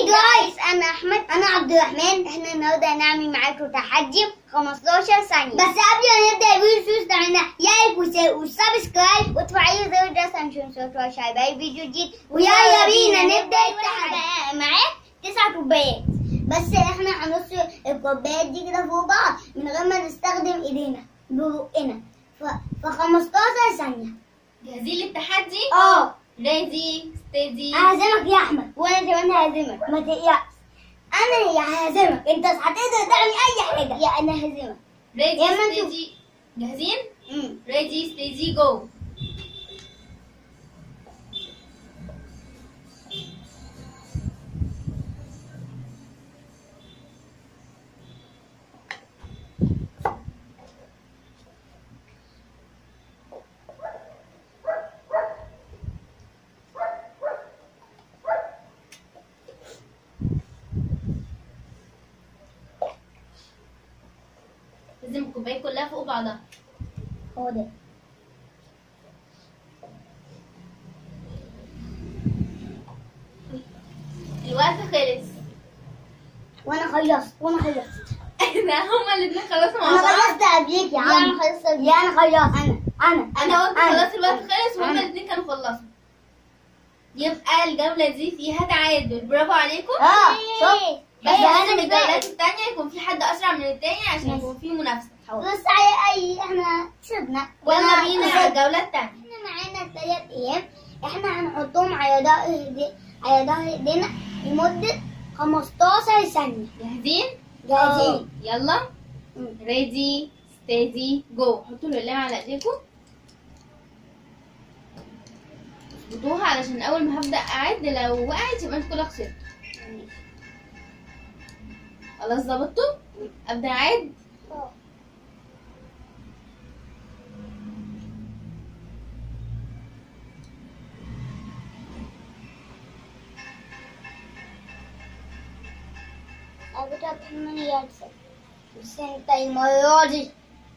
جايز انا احمد انا عبد الرحمن احنا النهارده هنعمل معاكم تحدي 15 ثانيه بس قبل ما نبدا الفيديو تعملنا لايك وسبسكرايب وتفعلوا زر الجرس عشان توصلوا شباب فيديو جديد ويلا بينا نبدا التحدي معاك تسع كوبايات بس احنا هنرص الكوبايات دي كده فوق بعض من غير ما نستخدم ايدينا ببقنا ف ف 15 ثانيه جاهزين للتحدي؟ اه ريدي ستيدي ههزمك يا احمد وانا كمان ههزمك ما تقلقش انا يا ههزمك انت هتقدر تعمل اي حاجه يا انا ههزمك ريدي يا ما نشوف. ستيدي جاهزين؟ امم ريدي ستيدي جو لازم الكوباية كلها فوق بعضها هو ده الوقت خلص وانا خلصت وانا خلصت احنا هما الاتنين خلصوا مع انا بعض خلصت قبليك يا عم انا خلصت يا انا خلصت انا انا انا قلت أنا. خلاص الوقت خلص وهما أنا. الاتنين كانوا خلصوا يبقى الجولة دي فيها تعادل برافو عليكم اه شوف بس لازم الجولات التانية يكون في حد أسرع من التاني عشان ماشي. يكون في منافسة بس اي اي احنا كسبنا يلا بينا على الجولة التانية احنا معانا ثلاث ايام احنا هنحطهم على ظهر ايدي- على ظهر ايدينا لمدة 15 ثانية جاهزين؟ جاهزين يلا مم. ريدي ستيدي جو حطوا القلام على ايديكم اظبطوها علشان اول ما هبدأ اعد لو وقعت يبقى انتوا كده خسرتوا خلاص ظبطتوا؟ ابدأ اعد أبدا من يكسب بس انت المرة دي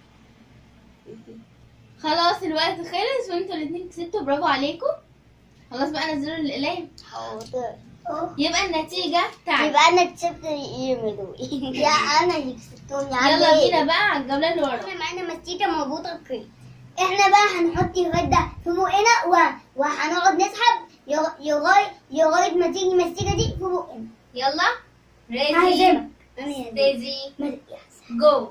خلاص الوقت خلص وانتوا الاتنين كسبتوا برافو عليكم خلاص بقى نزلوا القلام حاضر يبقى النتيجة تعادل يبقى انا كسبت الايام دول يا انا اللي كسبتهم يا عم يلا بينا بقى على الجولة اللي ورا احنا معانا مستيكة مربوطة بكريم احنا بقى هنحط الغد ده في بقنا و... وهنقعد نسحب لغ- لغاية لغاية ما تيجي المستيكة دي في بقنا يلا ريدي ههزمك انا ههزمك ستيدي ما تقلقش. جو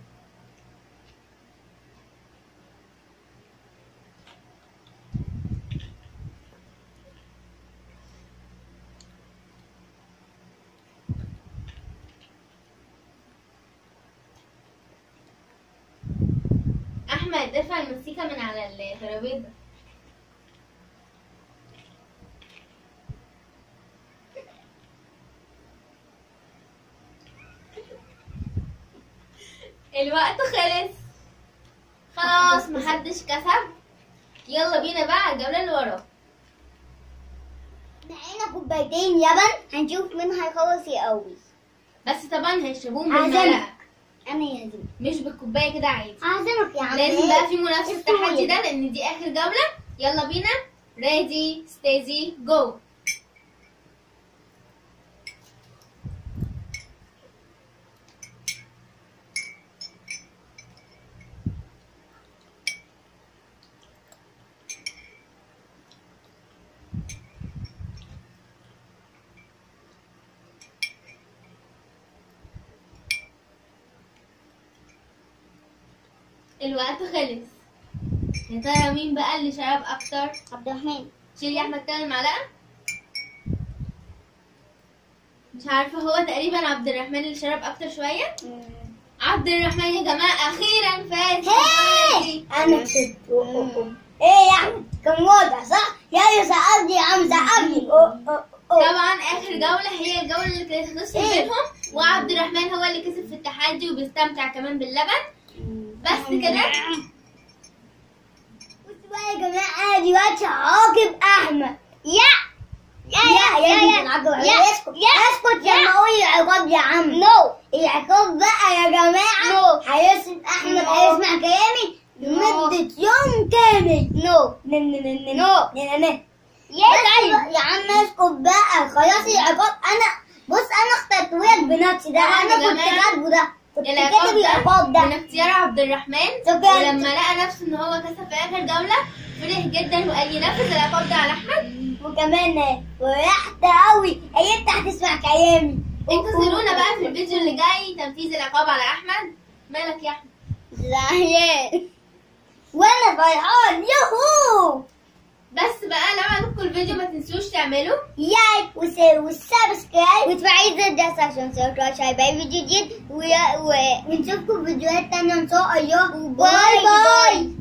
احمد ارفع المسيكة من على الترابيزة الوقت خلص خلاص محدش كسب يلا بينا بقى على الجولة اللي ورا معانا كوبايتين لبن هنشوف مين هيخلص الأول بس طبعا هيشربوهم هعزمك. بالمعلقة انا يهزمك مش بالكوباية كده عادي هعزمك يا عم لازم بقى في منافسة اسمه التحدي إيه؟ ده لأن دي آخر جولة يلا بينا ريدي ستيدي جو الوقت خلص يا ترى مين بقى اللي شرب أكتر عبد الرحمن شيل يا أحمد كده المعلقة مش عارفة هو تقريبا عبد الرحمن اللي شرب أكتر شوية عبد الرحمن يا جماعة أخيرا فاز في الجولة دي. انا كسبت ايه يا عم كان واضح صح يا سقفني يا عم سقفني طبعا اخر جوله هي الجوله اللي كانت خلصت إيه؟ بينهم وعبد الرحمن هو اللي كسب في التحدي وبيستمتع كمان باللبن بس كده بصوا بقى يا جماعه دلوقتي عاقب احمد يا يا يا يا يا اسكت اسكت يا ما اقول العقاب يا عم نو العقاب بقى يا جماعه نو هيسمع احمد هيسمع كلامي لمده يوم كامل نو نو نو نو يا يا عم اسكت بقى خلاص العقاب انا بنفسي ده طبعاً انا يا كنت جماعة كاتبه ده كنت العقاب كاتب ده العقاب من ده اختيار عبد الرحمن طب يعني- ولما لقى نفسه ان هو كسب في اخر جولة فرح جدا وقال ينفذ العقاب ده على احمد وكمان ورحت قوي هي تحت تسمع كلامي انتظرونا بقى في الفيديو اللي جاي تنفيذ العقاب على احمد مالك يا احمد زعلان وانا فرحان يوهو بس بقى لو عجبكم الفيديو ما تنسوش تعملوا لايك وس- والسبسكرايب وتفعيل زر الجرس عشان توصلوا شايفين فيديو جديد و... و... ونشوفكم فيديوهات تانية ان شاء الله باي باي